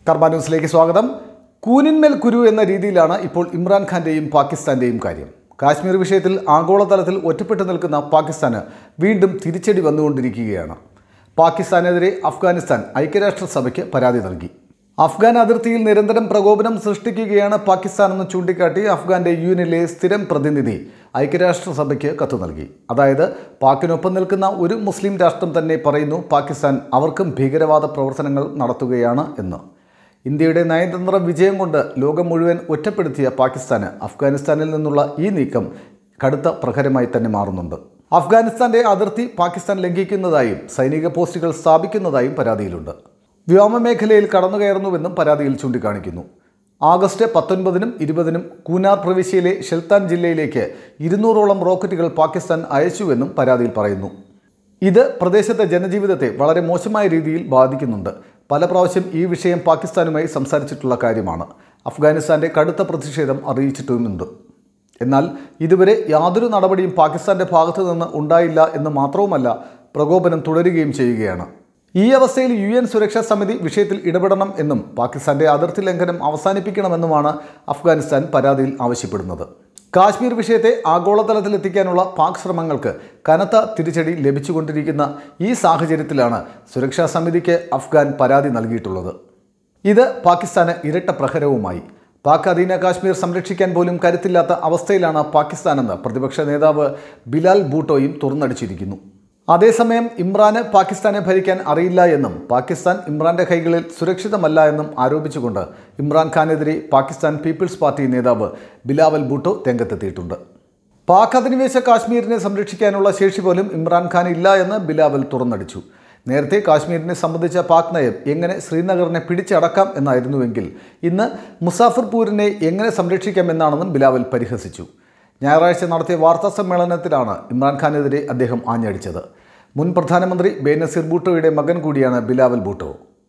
കർമ്മ ന്യൂസിലേക്ക് സ്വാഗതം കൂനിന്മേൽ കുരു എന്ന രീതിയിലാണ് ഇപ്പോൾ ഇമ്രാൻഖാന്റെയും പാകിസ്ഥാന്റെയും കാര്യം കാശ്മീർ വിഷയത്തിൽ ആഗോളതലത്തിൽ ഒറ്റപ്പെട്ടു നിൽക്കുന്ന പാകിസ്ഥാന് വീണ്ടും തിരിച്ചടി വന്നുകൊണ്ടിരിക്കുകയാണ് പാകിസ്ഥാനെതിരെ അഫ്ഗാനിസ്ഥാൻ ഐക്യരാഷ്ട്രസഭയ്ക്ക് പരാതി നൽകി അഫ്ഗാൻ അതിർത്തിയിൽ നിരന്തരം പ്രകോപനം സൃഷ്ടിക്കുകയാണ് പാകിസ്ഥാനെന്ന് ചൂണ്ടിക്കാട്ടി അഫ്ഗാന്റെ യു എനിലെ സ്ഥിരം പ്രതിനിധി ഐക്യരാഷ്ട്രസഭയ്ക്ക് കത്ത് നൽകി അതായത് പാക്കിനൊപ്പം നിൽക്കുന്ന ഒരു മുസ്ലിം രാഷ്ട്രം തന്നെ പറയുന്നു പാകിസ്ഥാൻ അവർക്കും ഭീകരവാദ പ്രവർത്തനങ്ങൾ നടത്തുകയാണ് എന്ന് ഇന്ത്യയുടെ നയതന്ത്ര വിജയം കൊണ്ട് ലോകം മുഴുവൻ ഒറ്റപ്പെടുത്തിയ പാകിസ്ഥാന് അഫ്ഗാനിസ്ഥാനിൽ നിന്നുള്ള ഈ നീക്കം കടുത്ത പ്രഹരമായി തന്നെ മാറുന്നുണ്ട് അഫ്ഗാനിസ്ഥാന്റെ അതിർത്തി പാകിസ്ഥാൻ ലംഘിക്കുന്നതായും സൈനിക പോസ്റ്റുകൾ സ്ഥാപിക്കുന്നതായും പരാതിയിലുണ്ട് വ്യോമമേഖലയിൽ കടന്നുകയറുന്നുവെന്നും പരാതിയിൽ ചൂണ്ടിക്കാണിക്കുന്നു ആഗസ്റ്റ് പത്തൊൻപതിനും ഇരുപതിനും കൂനാർ പ്രവിശ്യയിലെ ഷെൽത്താൻ ജില്ലയിലേക്ക് ഇരുന്നൂറോളം റോക്കറ്റുകൾ പാകിസ്ഥാൻ അയച്ചുവെന്നും പരാതിയിൽ പറയുന്നു ഇത് പ്രദേശത്തെ ജനജീവിതത്തെ വളരെ മോശമായ രീതിയിൽ ബാധിക്കുന്നുണ്ട് പല പ്രാവശ്യം ഈ വിഷയം പാകിസ്ഥാനുമായി സംസാരിച്ചിട്ടുള്ള കാര്യമാണ് അഫ്ഗാനിസ്ഥാന്റെ കടുത്ത പ്രതിഷേധം അറിയിച്ചിട്ടുമുണ്ട് എന്നാൽ ഇതുവരെ യാതൊരു നടപടിയും പാകിസ്ഥാന്റെ ഭാഗത്തു നിന്ന് ഉണ്ടായില്ല എന്ന് മാത്രവുമല്ല പ്രകോപനം തുടരുകയും ചെയ്യുകയാണ് ഈ അവസ്ഥയിൽ യു എൻ സുരക്ഷാ സമിതി വിഷയത്തിൽ ഇടപെടണം എന്നും പാകിസ്ഥാന്റെ അതിർത്തി ലംഘനം അവസാനിപ്പിക്കണമെന്നുമാണ് അഫ്ഗാനിസ്ഥാൻ പരാതിയിൽ ആവശ്യപ്പെടുന്നത് കാശ്മീർ വിഷയത്തെ ആഗോളതലത്തിൽ എത്തിക്കാനുള്ള പാക് ശ്രമങ്ങൾക്ക് കനത്ത തിരിച്ചടി ലഭിച്ചുകൊണ്ടിരിക്കുന്ന ഈ സാഹചര്യത്തിലാണ് സുരക്ഷാ സമിതിക്ക് അഫ്ഗാൻ പരാതി നൽകിയിട്ടുള്ളത് ഇത് പാകിസ്ഥാന് ഇരട്ട പ്രഹരവുമായി പാക് അധീന കാശ്മീർ സംരക്ഷിക്കാൻ പോലും കരുത്തില്ലാത്ത അവസ്ഥയിലാണ് പാകിസ്ഥാനെന്ന് പ്രതിപക്ഷ നേതാവ് ബിലാൽ ബൂട്ടോയും തുറന്നടിച്ചിരിക്കുന്നു അതേസമയം ഇമ്രാന് പാകിസ്ഥാനെ ഭരിക്കാൻ അറിയില്ല എന്നും പാകിസ്ഥാൻ ഇമ്രാന്റെ കൈകളിൽ സുരക്ഷിതമല്ല എന്നും ആരോപിച്ചുകൊണ്ട് ഇമ്രാൻഖാനെതിരെ പാകിസ്ഥാൻ പീപ്പിൾസ് പാർട്ടി നേതാവ് ബിലാവൽ ഭൂട്ടോ രംഗത്തെത്തിയിട്ടുണ്ട് പാക് അധിനിവേശ കാശ്മീരിനെ സംരക്ഷിക്കാനുള്ള ശേഷി പോലും ഇമ്രാൻഖാൻ ഇല്ല എന്ന് ബിലാവൽ തുറന്നടിച്ചു നേരത്തെ കാശ്മീരിനെ സംബന്ധിച്ച പാക് നയം എങ്ങനെ ശ്രീനഗറിനെ പിടിച്ചടക്കാം എന്നായിരുന്നുവെങ്കിൽ ഇന്ന് മുസാഫർപൂരിനെ എങ്ങനെ സംരക്ഷിക്കാം എന്നാണെന്നും ബിലാവൽ പരിഹസിച്ചു ഞായറാഴ്ച നടത്തിയ വാർത്താ സമ്മേളനത്തിലാണ് ഇമ്രാൻഖാനെതിരെ അദ്ദേഹം ആഞ്ഞടിച്ചത് മുൻ പ്രധാനമന്ത്രി ബേനസീർ ഭൂട്ടോയുടെ മകൻ കൂടിയാണ് ബിലാവൽ ഭൂട്ടോ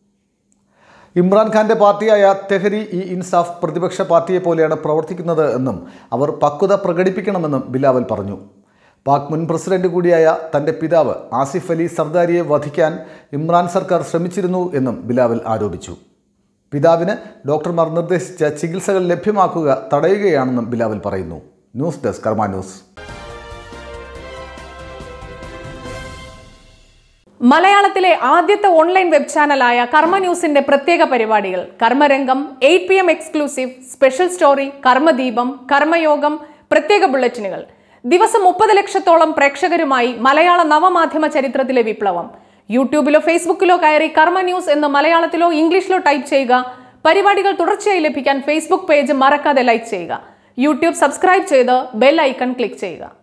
ഇമ്രാൻഖാന്റെ പാർട്ടിയായ തെഹരി ഇ ഇൻസാഫ് പ്രതിപക്ഷ പാർട്ടിയെ പോലെയാണ് പ്രവർത്തിക്കുന്നത് എന്നും അവർ പക്വത പ്രകടിപ്പിക്കണമെന്നും ബിലാവൽ പറഞ്ഞു പാക് മുൻ പ്രസിഡന്റ് കൂടിയായ തന്റെ പിതാവ് ആസിഫ് അലി സർദാരിയെ വധിക്കാൻ ഇമ്രാൻ സർക്കാർ ശ്രമിച്ചിരുന്നു എന്നും ബിലാവൽ ആരോപിച്ചു പിതാവിന് ഡോക്ടർമാർ നിർദ്ദേശിച്ച ചികിത്സകൾ ലഭ്യമാക്കുക തടയുകയാണെന്നും ബിലാവൽ പറയുന്നു ന്യൂസ് ഡെസ്ക് കർമ്മ ന്യൂസ് മലയാളത്തിലെ ആദ്യത്തെ ഓൺലൈൻ വെബ് ചാനലായ കർമ്മ ന്യൂസിന്റെ പ്രത്യേക പരിപാടികൾ Karmarangam eight P M exclusive special story Karmadeepam Karmayogam പ്രത്യേക ബുള്ളറ്റിനുകൾ ദിവസം മുപ്പത് ലക്ഷത്തോളം പ്രേക്ഷകരുമായി മലയാള നവമാധ്യമ ചരിത്രത്തിലെ വിപ്ലവം യൂട്യൂബിലോ ഫേസ്ബുക്കിലോ കയറി കർമ്മ ന്യൂസ് എന്ന് മലയാളത്തിലോ ഇംഗ്ലീഷിലോ ടൈപ്പ് ചെയ്യുക പരിപാടികൾ തുടർച്ചയായി ലഭിക്കാൻ ഫേസ്ബുക്ക് പേജ് മറക്കാതെ ലൈക്ക് ചെയ്യുക യൂട്യൂബ് സബ്സ്ക്രൈബ് ചെയ്ത് ബെൽ ഐക്കൺ ക്ലിക്ക് ചെയ്യുക